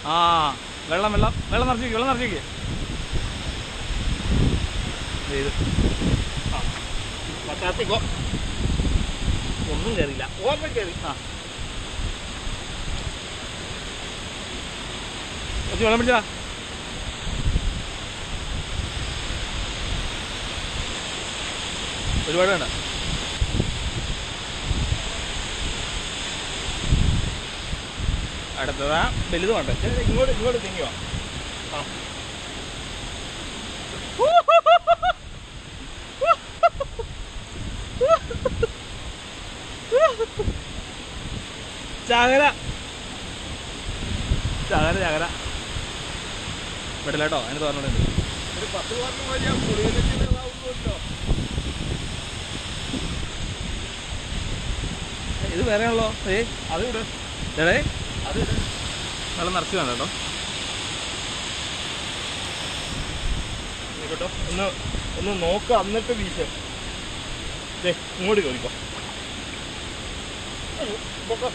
ആ വെള്ളം വെള്ളം വെള്ളം നിറച്ചേക്ക് വെള്ളം നിറച്ചേക്ക് ദേ ഇത് പറ്റാത്തിക്കോ ഒന്നും കയറിയില്ല ഓർമ്മ കയറി ആ കുറച്ച് വെള്ളം പിടിച്ചാ ഒരുപാട് വേണ്ട അടുത്തതാ വലുത് വേണ്ട ശരി, ഇങ്ങോട്ട് ഇങ്ങോട്ട് തിങ്ങിയോ ആ ചാകര ചാകര ചാകര വിടില്ല കേട്ടോ അതിന് തോന്നുന്നുണ്ട് ഒരു പത്ത് വർഷം വലിയ കുടിയിലേക്കുള്ളതാവുമല്ലോ ഇത് വേറെ ആണല്ലോ ഏ അത് ഇട് എടേ അത് ഇട് വെള്ളം നിറച്ച് വേണ്ട കേട്ടോ കേട്ടോ ഒന്ന് ഒന്ന് നോക്ക എന്നിട്ട് വീശ ദേ ഇങ്ങോട്ട് കയറിക്കോ അയ്യോ, പൊക്കോ.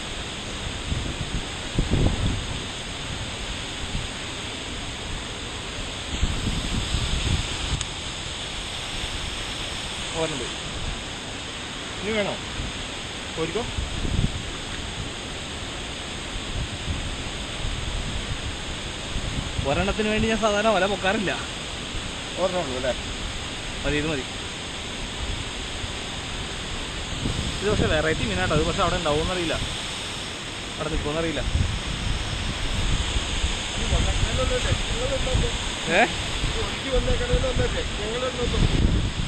ഓർമ്മ ഇനി വേണോ കോരിക്കോ ഒരെണ്ണത്തിന് വേണ്ടി ഞാൻ സാധാരണ വല പൊക്കാറില്ല ഓർമ്മ അല്ലേ മതി ഇത് മതി ഇത് പക്ഷേ വെറൈറ്റി മീനാട്ടോ അത് പക്ഷെ അവിടെ ഉണ്ടാവും അറിയില്ല അവിടെ നിൽക്കുമെന്ന് അറിയില്ല ഏ ഒഴുകി വന്നേക്കണേലല്ലേ ഞങ്ങളുണ്ടോ